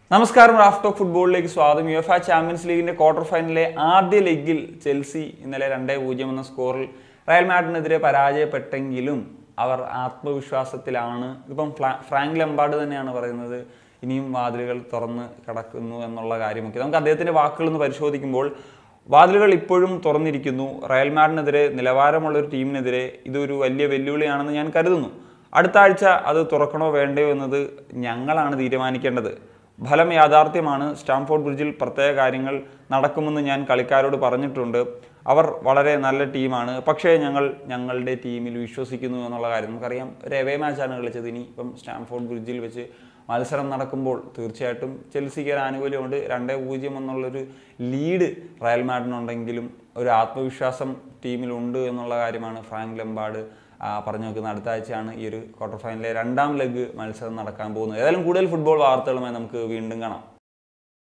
നമസ്കാരം Raf talk ഫുട്ബോളിലേക്ക് സ്വാഗതം യു എഫ് ചാമ്പ്യൻസ് ലീഗിന്റെ ക്വാർട്ടർ ഫൈനലിലെ ആദ്യ ലെഗിൽ ചെൽസി ഇന്നലെ രണ്ടേ പൂജ്യം എന്ന സ്കോറിൽ റയൽ മാഡ്രിനെതിരെ പരാജയപ്പെട്ടെങ്കിലും അവർ ആത്മവിശ്വാസത്തിലാണ് ഇപ്പം ഫ്ലാ- ഫ്രാങ്ക് ലംബാർഡ് തന്നെയാണ് പറയുന്നത് ഇനിയും വാതിലുകൾ തുറന്ന് കിടക്കുന്നു എന്നുള്ള കാര്യമൊക്കെ നമുക്ക് അദ്ദേഹത്തിന്റെ വാക്കുകൾ ഒന്ന് പരിശോധിക്കുമ്പോൾ വാതിലുകൾ ഇപ്പോഴും തുറന്നിരിക്കുന്നു റയൽ മാഡിനെതിരെ നിലവാരമുള്ള ഒരു ടീമിനെതിരെ ഇതൊരു വലിയ വെല്ലുവിളിയാണെന്ന് ഞാൻ കരുതുന്നു അടുത്ത ആഴ്ച അത് തുറക്കണോ വേണ്ടയോ എന്നത് ഞങ്ങളാണ് തീരുമാനിക്കേണ്ടത് ഫലം യാഥാർത്ഥ്യമാണ് സ്റ്റാംഫോർഡ് ബ്രിഡ്ജിൽ പ്രത്യേക കാര്യങ്ങൾ നടക്കുമെന്ന് ഞാൻ കളിക്കാരോട് പറഞ്ഞിട്ടുണ്ട് അവർ വളരെ നല്ല ടീമാണ് പക്ഷേ ഞങ്ങൾ ഞങ്ങളുടെ ടീമിൽ വിശ്വസിക്കുന്നു എന്നുള്ള കാര്യം നമുക്കറിയാം ഒരു എവേ മാച്ചാണ് കളിച്ചത് ഇനി ഇപ്പം സ്റ്റാംഫോർഡ് ബ്രിഡ്ജിൽ വെച്ച് മത്സരം നടക്കുമ്പോൾ തീർച്ചയായിട്ടും ചെൽസിക്ക് ഒരു ആനുകൂല്യമുണ്ട് രണ്ടേ പൂജ്യം എന്നുള്ളൊരു ലീഡ് റയൽ മാഡിനുണ്ടെങ്കിലും ഒരു ആത്മവിശ്വാസം ടീമിലുണ്ട് എന്നുള്ള കാര്യമാണ് ഫ്രാങ്ക് ലംബാർഡ് ആ, പറഞ്ഞു വെക്കുന്നത് അടുത്ത ആഴ്ചയാണ് ഈ ഒരു ക്വാർട്ടർ ഫൈനലിലെ രണ്ടാം ലെഗ് മത്സരം നടക്കാൻ പോകുന്നത് ഏതായാലും കൂടുതൽ ഫുട്ബോൾ വാർത്തകളുമായി നമുക്ക് വീണ്ടും കാണാം